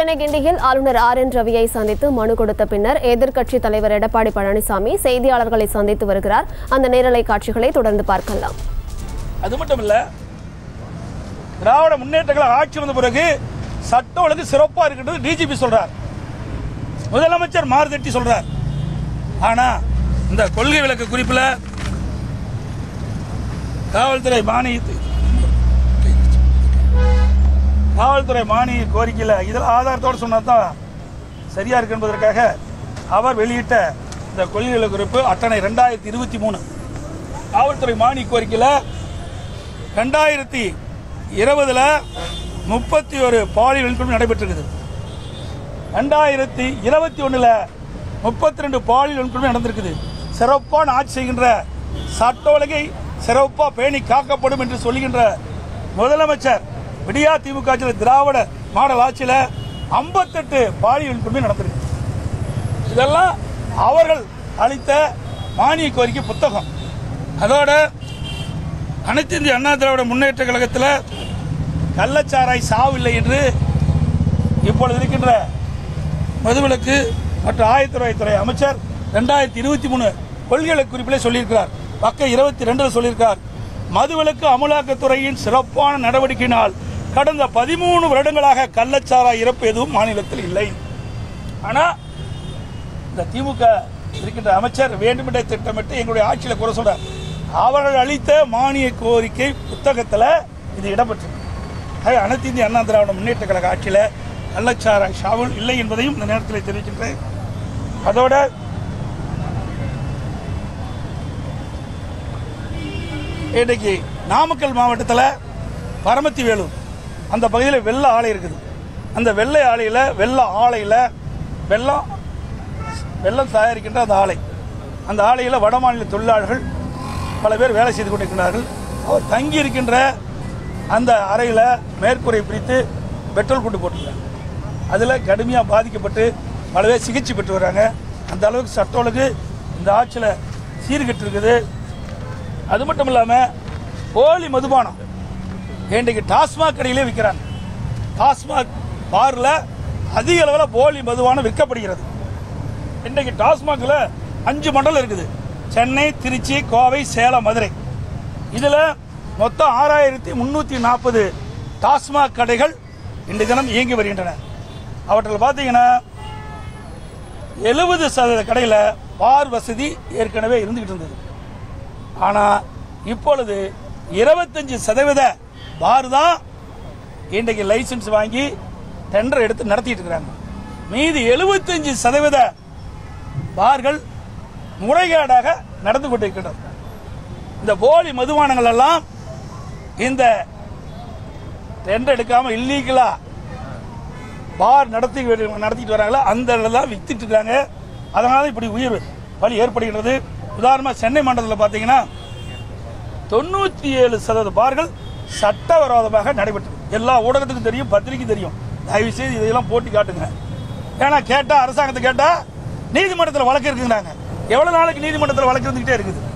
சென்னை கிண்டியில் ஆளுநர் R N ரவியை சந்தித்து மனு கொடுத்த பின்னர் எதிர்க்கட்சித் தலைவர் எடப்பாடி பழனிசாமி செய்தியாளர்களை சந்தித்து வருகிறார் அந்த நேரலை காட்சிகளை தொடர்ந்து பார்க்கலாம் அது மட்டும் இல்ல திராவிட முன்னேற்ற கழக ஆட்சி வந்த பிறகு சட்ட ஒழுங்கு சிறப்பா இருக்கின்றது டிஜிபி சொல்றார் முதலமைச்சர் மாறுதட்டி சொல்றார் ஆனா இந்த கொள்கை விளக்க குறிப்புல காவல்துறை மானியத்து காவல்துறை மானிய கோரிக்கையில் இதில் ஆதாரத்தோடு சொன்னது தான் சரியா இருக்கு என்பதற்காக அவர் வெளியிட்ட இந்த கொள்கை விளக்க குறிப்பு அட்டணை ரெண்டாயிரத்தி இருபத்தி மூணு காவல்துறை மானிய கோரிக்கையில் ரெண்டாயிரத்தி இருபதுல முப்பத்தி ஒரு பாலியல் வன்கொடுமை நடைபெற்றிருக்குது ரெண்டாயிரத்தி இருபத்தி ஒண்ணுல முப்பத்தி ரெண்டு பாலியல் வன்கொடுமை நடந்திருக்குது சிறப்பான ஆட்சி செய்கின்ற சட்ட ஒழுங்கை சிறப்பா பேணி காக்கப்படும் என்று சொல்லுகின்ற முதலமைச்சர் விடியா திமுக ஆட்சியில் திராவிட மாடல் ஆட்சியில் ஐம்பத்தெட்டு பாலியல் வன்கொடுமை நடந்திருக்கு இதெல்லாம் அவர்கள் அளித்த மானிய கோரிக்கை புத்தகம் அதோட அனைத்து இந்திய அண்ணா திராவிட முன்னேற்ற கழகத்தில் கள்ளச்சாராய் சாவில்லை என்று இப்பொழுது இருக்கின்ற மதுவிலக்கு மற்றும் ஆயத்துறைத்துறை அமைச்சர் ரெண்டாயிரத்தி இருபத்தி மூணு கொள்கை குறிப்பிலே சொல்லியிருக்கிறார் பக்க இருபத்தி ரெண்டுல சொல்லியிருக்கார் மதுவிலக்கு அமலாக்கத்துறையின் சிறப்பான நடவடிக்கையினால் கடந்த பதிமூணு வருடங்களாக கள்ளச்சாராய் இறப்பு எதுவும் மாநிலத்தில் இல்லை ஆனா இந்த திமுக இருக்கின்ற அமைச்சர் வேண்டுமென்றே திட்டமிட்டு எங்களுடைய ஆட்சியில குறை சொல்றார் அவர்கள் அளித்த மானிய கோரிக்கை புத்தகத்தில் இது இடம்பெற்றிருக்கு ஆக அனைத்து இந்திய அண்ணா திராவிட முன்னேற்ற கழக ஆட்சியில் கள்ளச்சாராய் ஷாவுல் இல்லை என்பதையும் இந்த நேரத்தில் தெரிவிக்கின்றேன் அதோட இன்றைக்கு நாமக்கல் மாவட்டத்தில் பரமத்தி வேலூர் அந்த பகுதியில் வெள்ள ஆலை இருக்குது அந்த வெள்ளை ஆலையில் வெள்ள ஆலையில் வெள்ளம் வெள்ளம் தயாரிக்கின்ற அந்த ஆலை அந்த ஆலையில் வடமாநில தொழிலாளர்கள் பல பேர் வேலை செய்து கொண்டிருக்கிறார்கள் அவர் தங்கி இருக்கின்ற அந்த அறையில் மேற்கூரை பிரித்து பெட்ரோல் கொண்டு போட்டுருக்காங்க அதில் கடுமையாக பாதிக்கப்பட்டு பல பேர் சிகிச்சை பெற்று வராங்க அந்த அளவுக்கு சட்ட ஒழுங்கு இந்த ஆட்சியில் சீர்கெட்டு இருக்குது அது மட்டும் இல்லாமல் போலி மதுபானம் இன்றைக்கு டாஸ்மாக் கடையிலே விற்கிறாங்க டாஸ்மாக் பாரில் அதிக அளவில் போலி மதுபானம் விற்கப்படுகிறது இன்றைக்கு டாஸ்மாகில் அஞ்சு மண்டலம் இருக்குது சென்னை திருச்சி கோவை சேலம் மதுரை இதில் மொத்தம் ஆறாயிரத்தி முந்நூற்றி நாற்பது டாஸ்மாக் கடைகள் இன்று தினம் இயங்கி வருகின்றன அவற்றில் பார்த்தீங்கன்னா எழுபது சதவீத கடையில் பார் வசதி ஏற்கனவே இருந்துகிட்டு இருந்தது ஆனால் இப்பொழுது இருபத்தஞ்சு சதவீத பார் தான் இன்றைக்கு லைசன்ஸ் வாங்கி டெண்டர் எடுத்து நடத்திட்டு இருக்கிறாங்க மீதி எழுபத்தஞ்சு சதவீத பார்கள் முறைகேடாக நடந்து கொண்டிருக்கின்றன இந்த போலி மதுபானங்கள் எல்லாம் இந்த டெண்டர் எடுக்காம இல்லீகலா பார் நடத்தி நடத்திட்டு வராங்களா அந்த இடத்துல தான் வித்துட்டு இருக்காங்க அதனால இப்படி உயிர் பலி ஏற்படுகிறது உதாரணமாக சென்னை மண்டலத்தில் பார்த்தீங்கன்னா தொண்ணூற்றி ஏழு சதவீத பார்கள் சட்டவிரோதமாக நடைபெற்றது எல்லா ஊடகத்துக்கும் தெரியும் பத்திரிக்கை தெரியும் தயவு செய்து இதையெல்லாம் போட்டி காட்டுங்க ஏன்னா கேட்டா அரசாங்கத்தை கேட்டா நீதிமன்றத்தில் வழக்கு இருக்குங்கிறாங்க எவ்வளவு நாளைக்கு நீதிமன்றத்தில் வழக்கு இருந்துகிட்டே இருக்குது